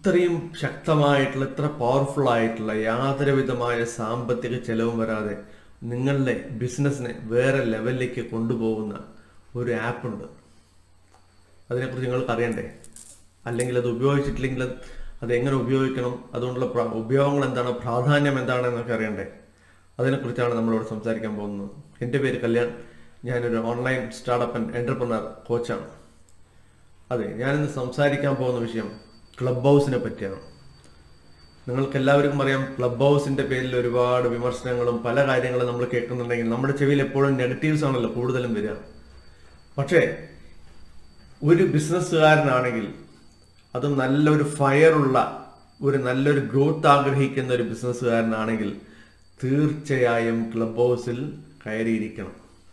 ഇത്രയും ശക്തമായിട്ടുള്ള ഇത്ര പവർഫുൾ ആയിട്ടുള്ള യാതൊരു വിധമായ സാമ്പത്തിക ചെലവും വരാതെ നിങ്ങളുടെ ബിസിനസ്സിനെ വേറെ ലെവലിലേക്ക് കൊണ്ടുപോകുന്ന ഒരു ആപ്പ് ഉണ്ട് അതിനെക്കുറിച്ച് നിങ്ങൾക്ക് അറിയണ്ടേ അല്ലെങ്കിൽ അത് ഉപയോഗിച്ചിട്ടില്ലെങ്കിൽ അത് അത് എങ്ങനെ ഉപയോഗിക്കണം അതുകൊണ്ടുള്ള പ്ര- ഉപയോഗങ്ങൾ എന്താണ് പ്രാധാന്യം എന്താണ് എന്നൊക്കെ അറിയണ്ടേ അതിനെക്കുറിച്ചാണ് നമ്മളിവിടെ സംസാരിക്കാൻ പോകുന്നത് എൻ്റെ പേര് കല്യാൺ ഞാനൊരു ഓൺലൈൻ സ്റ്റാർട്ടപ്പ് ആൻഡ് എൻ്റർപ്രണർ കോച്ചാണ് അതെ ഞാനിന്ന് സംസാരിക്കാൻ പോകുന്ന വിഷയം ക്ലബ് ഹൗസിനെ പറ്റിയാണ് നിങ്ങൾക്ക് എല്ലാവർക്കും അറിയാം ക്ലബ് ഹൗസിന്റെ പേരിൽ ഒരുപാട് വിമർശനങ്ങളും പല കാര്യങ്ങളും നമ്മൾ കേൾക്കുന്നുണ്ടെങ്കിൽ നമ്മുടെ ചെവിയിൽ എപ്പോഴും നെഗറ്റീവ്സ് ആണല്ലോ കൂടുതലും വരിക പക്ഷേ ഒരു ബിസിനസ്സുകാരനാണെങ്കിൽ അത് നല്ലൊരു ഫയറുള്ള ഒരു നല്ലൊരു ഗ്രോത്ത് ആഗ്രഹിക്കുന്ന ഒരു ബിസിനസ്സുകാരനാണെങ്കിൽ തീർച്ചയായും ക്ലബ് ഹൗസിൽ കയറിയിരിക്കണം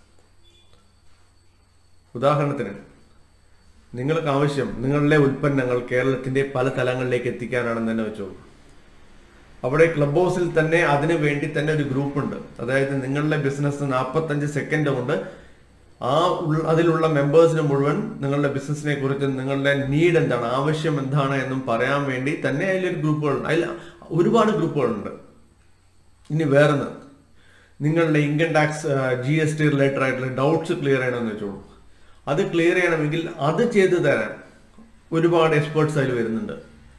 ഉദാഹരണത്തിന് നിങ്ങൾക്ക് ആവശ്യം നിങ്ങളുടെ ഉൽപ്പന്നങ്ങൾ കേരളത്തിന്റെ പല തലങ്ങളിലേക്ക് എത്തിക്കാനാണെന്ന് തന്നെ വെച്ചോളൂ അവിടെ ക്ലബ് ഹൗസിൽ തന്നെ അതിനു വേണ്ടി തന്നെ ഒരു ഗ്രൂപ്പ് ഉണ്ട് അതായത് നിങ്ങളുടെ ബിസിനസ് നാൽപ്പത്തഞ്ച് സെക്കൻഡ് കൊണ്ട് ആ ഉൾ- അതിലുള്ള മെമ്പേഴ്സിന് മുഴുവൻ നിങ്ങളുടെ ബിസിനസിനെ കുറിച്ച് നിങ്ങളുടെ നീഡ് എന്താണ് ആവശ്യം എന്താണ് എന്നും പറയാൻ വേണ്ടി തന്നെ അതിലൊരു ഗ്രൂപ്പുകളുണ്ട് അതിൽ ഒരുപാട് ഗ്രൂപ്പുകളുണ്ട് ഇനി വേറൊന്ന് നിങ്ങളുടെ income tax G S T related ആയിട്ടുള്ള ഡൗട്ട്സ് ക്ലിയർ ചെയ്യണമെന്ന് വെച്ചോളൂ അത് ക്ലിയർ ചെയ്യണമെങ്കിൽ അത് ചെയ്തു തരാൻ ഒരുപാട് എക്സ്പേർട്സ് അതിൽ വരുന്നുണ്ട്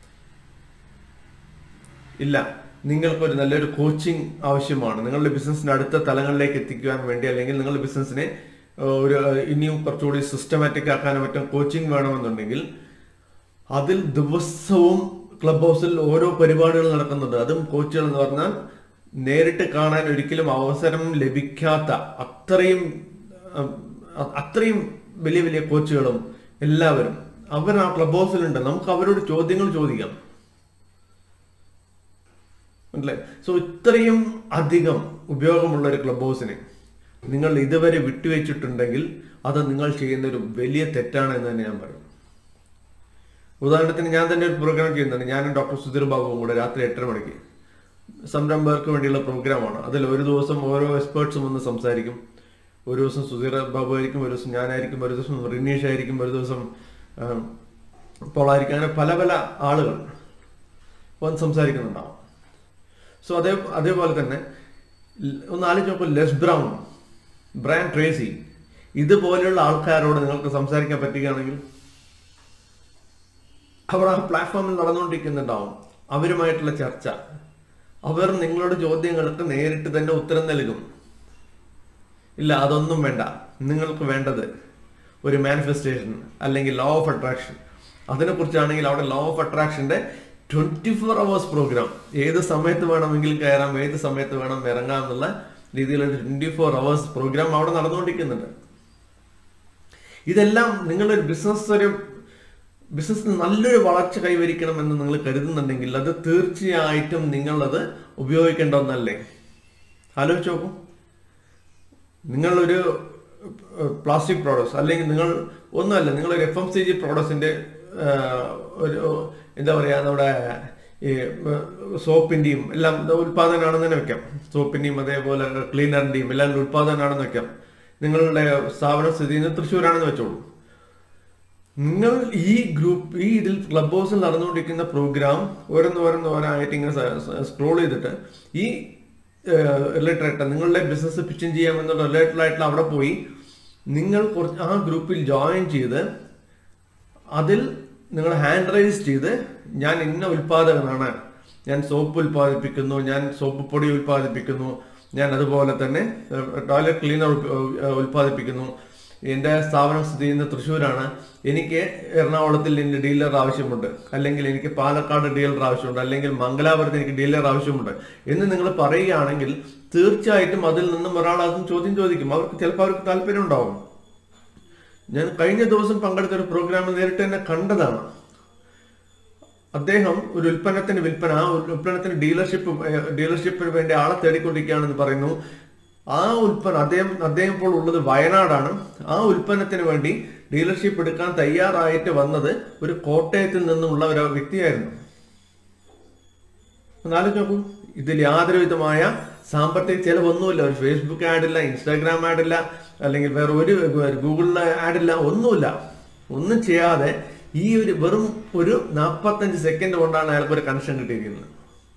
ഇല്ല നിങ്ങൾക്കൊരു നല്ലൊരു കോച്ചിങ് ആവശ്യമാണ് നിങ്ങളുടെ ബിസിനസ്സിന് അടുത്ത തലങ്ങളിലേക്ക് എത്തിക്കുവാൻ വേണ്ടി അല്ലെങ്കിൽ നിങ്ങളുടെ ബിസിനസ്സിനെ ഏഹ്, ഒരു ഏഹ്, ഇനിയും കുറച്ചുകൂടി സിസ്റ്റമാറ്റിക് ആക്കാനും മറ്റും കോച്ചിങ് വേണമെന്നുണ്ടെങ്കിൽ അതിൽ ദിവസവും ക്ലബ് ഹൗസിൽ ഓരോ പരിപാടികൾ നടക്കുന്നുണ്ട് അതും കോച്ചുകൾ എന്ന് പറഞ്ഞാൽ നേരിട്ട് കാണാൻ ഒരിക്കലും അവസരം ലഭിക്കാത്ത അത്രയും ഉം, അ- അത്രയും വലിയ വലിയ കോച്ചുകളും എല്ലാവരും അവർ ആ ക്ലബ് ഹൗസിലുണ്ട് നമുക്ക് അവരോട് ചോദ്യങ്ങൾ ചോദിക്കാം മനസ്സിലായി സോ ഇത്രയും അധികം ഉപയോഗമുള്ള ഒരു ക്ലബ് ഹൗസിനെ നിങ്ങൾ ഇതുവരെ വിട്ടുവെച്ചിട്ടുണ്ടെങ്കിൽ അത് നിങ്ങൾ ചെയ്യുന്ന ഒരു വലിയ തെറ്റാണ് എന്ന് തന്നെ ഞാൻ പറയും ഉദാഹരണത്തിന് ഞാൻ തന്നെ ഒരു പ്രോഗ്രാം ചെയ്യുന്നുണ്ട് ഞാനും ഡോക്ടർ സുധീർ ബാബുവും കൂടെ രാത്രി എട്ടര മണിക്ക് സംരംഭകർക്ക് വേണ്ടിയുള്ള പ്രോഗ്രാമാണ് അതിൽ ഒരു ദിവസം ഓരോ എക്സ്പേർട്സും വന്ന് സംസാരിക്കും ഒരു ദിവസം സുധീർ ബാബു ആയിരിക്കും ഒരു ദിവസം ഞാനായിരിക്കും ഒരു ദിവസം റിനീഷ് ആയിരിക്കും ഒരു ദിവസം ആം, പോളായിരിക്കും അങ്ങനെ പല പല ആളുകൾ വന്ന് സംസാരിക്കുന്നുണ്ടാവും സോ അതേ അതേപോലെ തന്നെ ല- ഒന്ന് ആലോചിച്ച് നോക്കൂ ലെസ് ബ്രൗൺ ബ്രാൻ ട്രേസി ഇതുപോലെയുള്ള ആൾക്കാരോട് നിങ്ങൾക്ക് സംസാരിക്കാൻ പറ്റുകയാണെങ്കിൽ അവർ ആ പ്ലാറ്റ്ഫോമിൽ നടന്നുകൊണ്ടിരിക്കുന്നുണ്ടാവും അവരുമായിട്ടുള്ള ചർച്ച അവർ നിങ്ങളുടെ ചോദ്യങ്ങൾക്ക് നേരിട്ട് തന്നെ ഉത്തരം നൽകും ഇല്ല അതൊന്നും വേണ്ട നിങ്ങൾക്ക് വേണ്ടത് ഒരു മാനിഫെസ്റ്റേഷൻ അല്ലെങ്കിൽ ലോ ഓഫ് അട്രാക്ഷൻ അതിനെക്കുറിച്ചാണെങ്കിൽ അവിടെ ലോ ഓഫ് അട്രാക്ഷന്റെ ട്വന്റി ഫോർ അവേഴ്സ് പ്രോഗ്രാം ഏത് സമയത്ത് വേണമെങ്കിലും കയറാം ഏത് സമയത്ത് വേണം ഇറങ്ങാം എന്നുള്ള രീതിയിലുള്ള ട്വന്റി ഫോർ അവേഴ്സ് പ്രോഗ്രാം അവിടെ നടന്നുകൊണ്ടിരിക്കുന്നുണ്ട് ഇതെല്ലാം നിങ്ങളൊരു ബിസിനസ് ഒരു ബിസിനസ് നല്ലൊരു വളർച്ച കൈവരിക്കണം എന്ന് നിങ്ങൾ കരുതുന്നുണ്ടെങ്കിൽ അത് തീർച്ചയായിട്ടും നിങ്ങളത് ഉപയോഗിക്കേണ്ട ഒന്നല്ലേ ആലോചിച്ച് നോക്കൂ നിങ്ങളൊരു പ്ലാസ്റ്റിക് പ്രോഡക്ട്സ് അല്ലെങ്കിൽ നിങ്ങൾ ഒന്നുമല്ല നിങ്ങളൊരു എഫ് എം സി ജി പ്രോഡക്ട്സിന്റെ ഒരു എന്താ പറയാ നമ്മുടെ ഈ സോപ്പിന്റെയും എല്ലാം ഉൽപാദനമാണെന്ന് തന്നെ വെക്കാം സോപ്പിന്റെയും അതേപോലെ ക്ലീനറിന്റെയും എല്ലാം ഉൽപാദനമാണെന്ന് വെക്കാം നിങ്ങളുടെ സ്ഥാപനം സ്ഥിതി ചെയ്യുന്നത് തൃശ്ശൂരാണെന്ന് വെച്ചോളൂ നിങ്ങൾ ഈ ഗ്രൂപ്പ് ഈ ഇതിൽ ക്ലബ് ഹൗസിൽ നടന്നുകൊണ്ടിരിക്കുന്ന പ്രോഗ്രാം ഓരോന്ന് ഓരോന്ന് ഓരോന്നായിട്ട് ഇങ്ങനെ സ്ക്രോൾ ചെയ്തിട്ട് ഈ റിലേറ്റഡ് ആയിട്ട് നിങ്ങളുടെ ബിസിനസ് പിച്ചിൻ ചെയ്യാമെന്നുള്ള റിലേറ്റഡ് ആയിട്ടുള്ള അവിടെ പോയി നിങ്ങൾ കുറച്ച് ആ ഗ്രൂപ്പിൽ ജോയിൻ ചെയ്ത് അതിൽ നിങ്ങൾ ഹാൻഡ് റൈസ് ചെയ്ത് ഞാൻ ഇന്ന ഉൽപാദകനാണ് ഞാൻ സോപ്പ് ഉൽപ്പാദിപ്പിക്കുന്നു ഞാൻ സോപ്പ് പൊടി ഉൽപ്പാദിപ്പിക്കുന്നു ഞാൻ അതുപോലെ തന്നെ ടോയ്ലറ്റ് ക്ലീനർ ഉൽപ്പാദിപ്പിക്കുന്നു എൻ്റെ സ്ഥാപനം സ്ഥിതി ചെയ്യുന്ന തൃശ്ശൂരാണ് എനിക്ക് എറണാകുളത്തിൽ എൻ്റെ ഡീലർ ആവശ്യമുണ്ട് അല്ലെങ്കിൽ എനിക്ക് പാലക്കാട് ഡീലർ ആവശ്യമുണ്ട് അല്ലെങ്കിൽ മംഗലാപുരത്ത് എനിക്ക് ഡീലർ ആവശ്യമുണ്ട് എന്ന് നിങ്ങൾ പറയുകയാണെങ്കിൽ തീർച്ചയായിട്ടും അതിൽ നിന്നും ഒരാൾ അതും ചോദ്യം ചോദിക്കും അവർക്ക് ചിലപ്പോൾ അവർക്ക് താല്പര്യം ഉണ്ടാവും ഞാൻ കഴിഞ്ഞ ദിവസം പങ്കെടുത്ത ഒരു പ്രോഗ്രാമിൽ നേരിട്ട് തന്നെ കണ്ടതാണ് അദ്ദേഹം ഒരു ഉൽപ്പന്നത്തിന് വിൽപ്പന ആ ഉൽപ്പന്നത്തിന് ഡീലർഷിപ്പ് ഡീലർഷിപ്പിന് വേണ്ടി ആളെ തേടിക്കൊണ്ടിരിക്കുകയാണെന്ന് പറയുന്നു ആ ഉൽപ്പന്നം അദ്ദേഹം അദ്ദേഹം ഇപ്പോൾ ഉള്ളത് വയനാടാണ് ആ ഉൽപ്പന്നത്തിന് വേണ്ടി ഡീലർഷിപ്പ് എടുക്കാൻ തയ്യാറായിട്ട് വന്നത് ഒരു കോട്ടയത്തിൽ നിന്നുള്ള ഒരു വ്യക്തിയായിരുന്നു ഒന്നാലോചിച്ച് നോക്കൂ ഇതിൽ യാതൊരു വിധമായ സാമ്പത്തിക ചെലവൊന്നുമില്ല ഒരു ഫേസ്ബുക്ക് ആഡില്ല ഇൻസ്റ്റാഗ്രാം ആഡില്ല അല്ലെങ്കിൽ വേറെ ഒരു ഗൂഗിളിലെ ആഡില്ല ഒന്നുമില്ല ഒന്നും ചെയ്യാതെ ഈ ഒരു വെറും ഒരു നാൽപ്പത്തഞ്ച് സെക്കൻഡ് കൊണ്ടാണ് അയാൾക്ക് ഒരു കണക്ഷൻ കിട്ടിയിരിക്കുന്നത്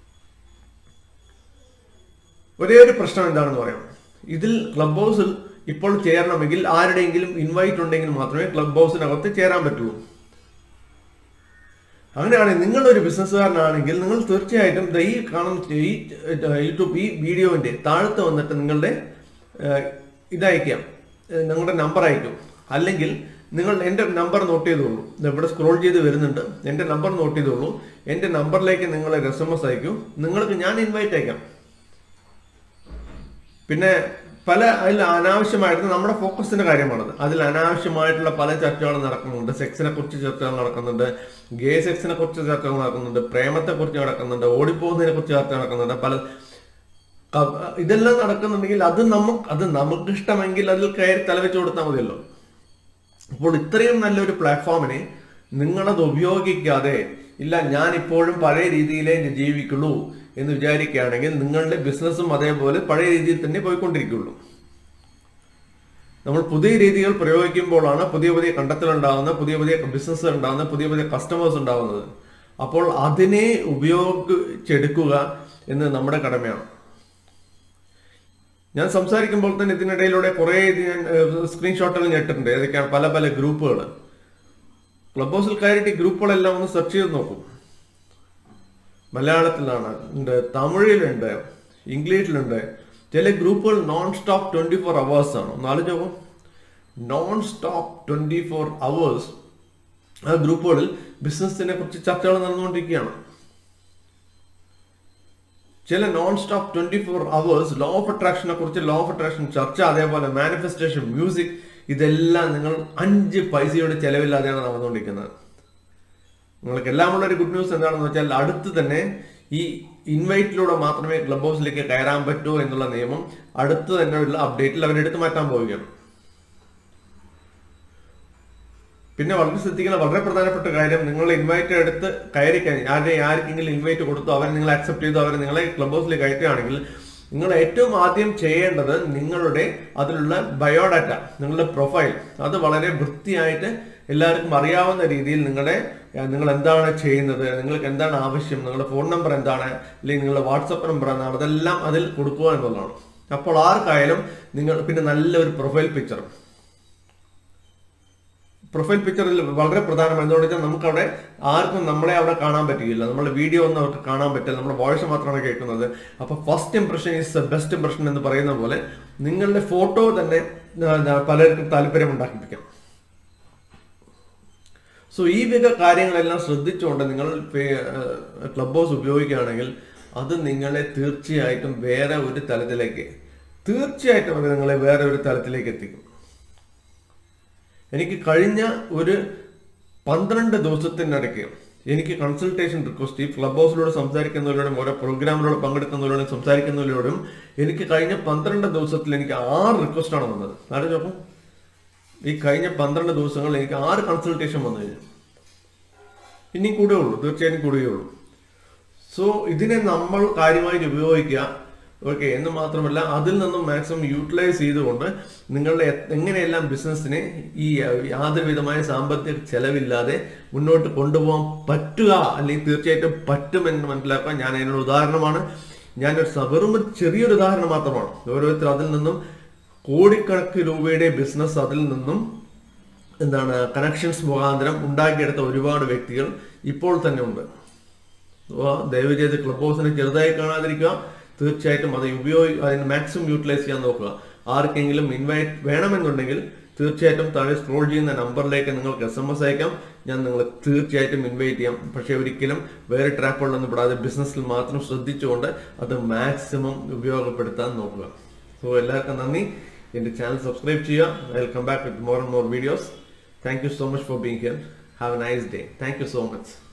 ഒരേ ഒരു പ്രശ്നം എന്താണെന്ന് പറയാം ഇതിൽ ക്ലബ് ഹൗസിൽ ഇപ്പോൾ ചേരണമെങ്കിൽ ആരുടെയെങ്കിലും ഇൻവൈറ്റ് ഉണ്ടെങ്കിൽ മാത്രമേ ക്ലബ് ഹൗസിനകത്ത് ചേരാൻ പറ്റുള്ളൂ അങ്ങനെയാണെങ്കിൽ നിങ്ങളൊരു ബിസിനസ്സുകാരനാണെങ്കിൽ നിങ്ങൾ തീർച്ചയായിട്ടും ദേ ഈ കാണുന്ന ഈ യൂട്യൂബ് ഈ വീഡിയോന്റെ താഴത്ത് വന്നിട്ട് നിങ്ങളുടെ ഏഹ്, ഇതയക്കാം ഏഹ്, നിങ്ങളുടെ നമ്പർ അയക്കും അല്ലെങ്കിൽ നിങ്ങൾ എൻ്റെ നമ്പർ നോട്ട് ചെയ്തോളൂ ഇത് ഇവിടെ സ്ക്രോൾ ചെയ്ത് വരുന്നുണ്ട് എൻ്റെ നമ്പർ നോട്ട് ചെയ്തോളൂ എൻ്റെ നമ്പറിലേക്ക് നിങ്ങൾ എസ് എം എസ് അയക്കും നിങ്ങൾക്ക് ഞാൻ ഇൻവൈറ്റ് അയക്കാം പിന്നെ പല അതിൽ അനാവശ്യമായിട്ട് നമ്മുടെ ഫോക്കസിന്റെ കാര്യമാണത് അതിൽ അനാവശ്യമായിട്ടുള്ള പല ചർച്ചകളും നടക്കുന്നുണ്ട് സെക്സിനെ കുറിച്ച് ചർച്ചകൾ നടക്കുന്നുണ്ട് ഗേ സെക്സിനെ കുറിച്ച് ചർച്ചകൾ നടക്കുന്നുണ്ട് പ്രേമത്തെ കുറിച്ച് നടക്കുന്നുണ്ട് ഓടിപ്പോകുന്നതിനെ കുറിച്ച് ചർച്ച നടക്കുന്നുണ്ട് പല ക- ഇതെല്ലാം നടക്കുന്നുണ്ടെങ്കിൽ അത് നമുക്ക് അത് നമുക്ക് ഇഷ്ടമെങ്കിൽ അതിൽ കയറി തലവെച്ച് കൊടുത്താൽ മതിയല്ലോ അപ്പോൾ ഇത്രയും നല്ലൊരു പ്ലാറ്റ്ഫോമിനെ നിങ്ങളത് ഉപയോഗിക്കാതെ ഇല്ല ഞാൻ ഇപ്പോഴും പഴയ രീതിയിലേ ഞാൻ ജീവിക്കുള്ളൂ എന്ന് വിചാരിക്കുകയാണെങ്കിൽ നിങ്ങളുടെ ബിസിനസ്സും അതേപോലെ പഴയ രീതിയിൽ തന്നെ പോയിക്കൊണ്ടിരിക്കുള്ളൂ നമ്മൾ പുതിയ രീതികൾ പ്രയോഗിക്കുമ്പോഴാണ് പുതിയ പുതിയ കണ്ടെത്തൽ ഉണ്ടാകുന്നത് പുതിയ പുതിയ ബിസിനസ് ഉണ്ടാകുന്നത് പുതിയ പുതിയ കസ്റ്റമേഴ്സ് ഉണ്ടാകുന്നത് അപ്പോൾ അതിനെ ഉപയോഗിച്ചെടുക്കുക എന്ന് നമ്മുടെ കടമയാണ് ഞാൻ സംസാരിക്കുമ്പോൾ തന്നെ ഇതിനിടയിലൂടെ കുറേ ഇത് ഞാൻ സ്ക്രീൻഷോട്ടുകൾ ഞെട്ടിട്ടുണ്ട് ഏതൊക്കെയാണ് പല പല ഗ്രൂപ്പുകൾ ക്ലബ് ഹൗസിൽ കയറിയിട്ട് ഈ ഗ്രൂപ്പുകളെല്ലാം ഒന്ന് സെർച്ച് ചെയ്ത് നോക്കും മലയാളത്തിലാണ് ഉണ്ട് തമിഴിലുണ്ട് ഇംഗ്ലീഷിലുണ്ട് ചില ഗ്രൂപ്പുകൾ non stop twenty four hours ആണ് ഒന്ന് ആലോചിച്ച് നോക്കും non stop twenty four hours ആ ഗ്രൂപ്പുകളിൽ ബിസിനസിനെ കുറിച്ച് ചർച്ചകൾ നടന്നുകൊണ്ടിരിക്കുകയാണ് ചില non stop twenty four hours law of അട്രാക്ഷനെ കുറിച്ച് ലോ ഓഫ് അട്രാക്ഷൻ ചർച്ച അതേപോലെ മാനിഫെസ്റ്റേഷൻ മ്യൂസിക് ഇതെല്ലാം നിങ്ങൾ അഞ്ച് പൈസയുടെ ചെലവില്ലാതെയാണ് നടന്നുകൊണ്ടിരിക്കുന്നത് നിങ്ങൾക്ക് എല്ലാമുള്ള ഒരു ഗുഡ് ന്യൂസ് എന്താണെന്ന് വെച്ചാൽ അടുത്ത് തന്നെ ഈ ഇൻവൈറ്റിലൂടെ മാത്രമേ ക്ലബ് ഹൗസിലേക്ക് കയറാൻ പറ്റൂ എന്നുള്ള നിയമം അടുത്ത് തന്നെ ഉള്ള അപ്ഡേറ്റിൽ അവരെടുത്ത് മാറ്റാൻ പോവുകയാണ് പിന്നെ വളരെ ശ്രദ്ധിക്കുന്ന വളരെ പ്രധാനപ്പെട്ട കാര്യം നിങ്ങൾ ഇൻവൈറ്റ് എടുത്ത് കയറി കഴിഞ്ഞ് ആരുടെ ആർക്കെങ്കിലും ഇൻവൈറ്റ് കൊടുത്തു അവരെ നിങ്ങൾ അക്സെപ്റ്റ് ചെയ്തു അവരെ നിങ്ങളെ ക്ലബ് ഹൗസിൽ കയറ്റുകയാണെങ്കിൽ നിങ്ങൾ ഏറ്റവും ആദ്യം ചെയ്യേണ്ടത് നിങ്ങളുടെ അതിലുള്ള ബയോഡാറ്റ നിങ്ങളുടെ പ്രൊഫൈൽ അത് വളരെ വൃത്തിയായിട്ട് എല്ലാവർക്കും അറിയാവുന്ന രീതിയിൽ നിങ്ങളുടെ ഏഹ്, നിങ്ങൾ എന്താണ് ചെയ്യുന്നത് നിങ്ങൾക്ക് എന്താണ് ആവശ്യം നിങ്ങളുടെ ഫോൺ നമ്പർ എന്താണ് അല്ലെങ്കിൽ നിങ്ങളുടെ വാട്സപ്പ് നമ്പർ എന്താണ് അതെല്ലാം അതിൽ കൊടുക്കുക എന്നുള്ളതാണ് അപ്പോൾ ആർക്കായാലും നിങ്ങൾ പിന്നെ നല്ലൊരു പ്രൊഫൈൽ പിക്ചർ പ്രൊഫൈൽ പിക്ചറിൽ വളരെ പ്രധാനമാണ് എന്തുകൊണ്ട് വെച്ചാൽ നമുക്ക് അവിടെ ആർക്കും നമ്മളെ അവിടെ കാണാൻ പറ്റുകയില്ല നമ്മുടെ വീഡിയോ ഒന്നും അവർക്ക് കാണാൻ പറ്റില്ല നമ്മുടെ വോയിസ് മാത്രമാണ് കേൾക്കുന്നത് അപ്പൊ first impression is best impression എന്ന് പറയുന്ന പോലെ നിങ്ങളുടെ ഫോട്ടോ തന്നെ ആ, ആ, പലർക്കും താല്പര്യം ഉണ്ടാക്കിപ്പിക്കാം സോ ഈ വിധ കാര്യങ്ങളെല്ലാം ശ്രദ്ധിച്ചുകൊണ്ട് നിങ്ങൾ ക്ലബ് ഹൗസ് ഉപയോഗിക്കുകയാണെങ്കിൽ അത് നിങ്ങളെ തീർച്ചയായിട്ടും വേറെ ഒരു തലത്തിലേക്ക് തീർച്ചയായിട്ടും അത് നിങ്ങളെ വേറെ ഒരു തലത്തിലേക്ക് എത്തിക്കും എനിക്ക് കഴിഞ്ഞ ഒരു പന്ത്രണ്ട് ദിവസത്തിനിടയ്ക്ക് എനിക്ക് കൺസൾട്ടേഷൻ റിക്വസ്റ്റ് ഈ ക്ലബ് ഹൗസിലൂടെ സംസാരിക്കുന്നതിലൂടെയും ഓരോ പ്രോഗ്രാമിലൂടെ പങ്കെടുക്കുന്നതിലൂടെയും സംസാരിക്കുന്നതിലൂടെയും എനിക്ക് കഴിഞ്ഞ പന്ത്രണ്ട് ദിവസത്തിൽ എനിക്ക് ആറ് റിക്വസ്റ്റാണ് വന്നത് ആരും നോക്കും ഈ കഴിഞ്ഞ പന്ത്രണ്ട് ദിവസങ്ങളിൽ എനിക്ക് ആറ് കൺസൾട്ടേഷൻ വന്നു കഴിഞ്ഞു ഇനി കൂടുകയുള്ളൂ തീർച്ചയായും കൂടുകയുള്ളൂ സോ ഇതിനെ നമ്മൾ കാര്യമായിട്ട് ഉപയോഗിക്കുക ഓക്കെ എന്ന് മാത്രമല്ല അതിൽ നിന്നും മാക്സിമം യൂട്ടിലൈസ് ചെയ്തുകൊണ്ട് നിങ്ങളുടെ എ- എങ്ങനെയെല്ലാം ബിസിനസ്സിനെ ഈ അഹ്, യാതൊരു വിധമായ സാമ്പത്തിക ചെലവില്ലാതെ മുന്നോട്ട് കൊണ്ടുപോകാൻ പറ്റുക അല്ലെങ്കിൽ തീർച്ചയായിട്ടും പറ്റുമെന്ന് മനസ്സിലാക്കാൻ ഞാൻ അതിനൊരു ഉദാഹരണമാണ് ഞാനൊരു സ- വെറും ഒരു ചെറിയൊരു ഉദാഹരണം മാത്രമാണ് ഓരോരുത്തർ അതിൽ നിന്നും കോടിക്കണക്കിന് രൂപയുടെ ബിസിനസ് അതിൽ നിന്നും എന്താണ് കണക്ഷൻസ് മുഖാന്തരം ഉണ്ടാക്കിയെടുത്ത ഒരുപാട് വ്യക്തികൾ ഇപ്പോൾ തന്നെ ഉണ്ട് അപ്പോൾ ദയവ് ചെയ്ത് ക്ലബ് ഹൗസിനെ ചെറുതായി കാണാതിരിക്കുക തീർച്ചയായിട്ടും അത് ഉപയോഗി അതിന് മാക്സിമം യൂട്ടിലൈസ് ചെയ്യാൻ നോക്കുക ആർക്കെങ്കിലും ഇൻവൈറ്റ് വേണമെന്നുണ്ടെങ്കിൽ തീർച്ചയായിട്ടും താഴെ സ്ക്രോൾ ചെയ്യുന്ന നമ്പറിലേക്ക് നിങ്ങൾക്ക് എസ് എം എസ് അയക്കാം ഞാൻ നിങ്ങളെ തീർച്ചയായിട്ടും ഇൻവൈറ്റ് ചെയ്യാം പക്ഷേ ഒരിക്കലും വേറെ ട്രാപ്പുകളൊന്നും പെടാതെ ബിസിനസ്സിൽ മാത്രം ശ്രദ്ധിച്ചുകൊണ്ട് അത് മാക്സിമം ഉപയോഗപ്പെടുത്താൻ നോക്കുക സോ എല്ലാവർക്കും നന്ദി എൻ്റെ ചാനൽ സബ്സ്ക്രൈബ് ചെയ്യുക I will come back with more and more videos thank you so much for being here have a nice day thank you so much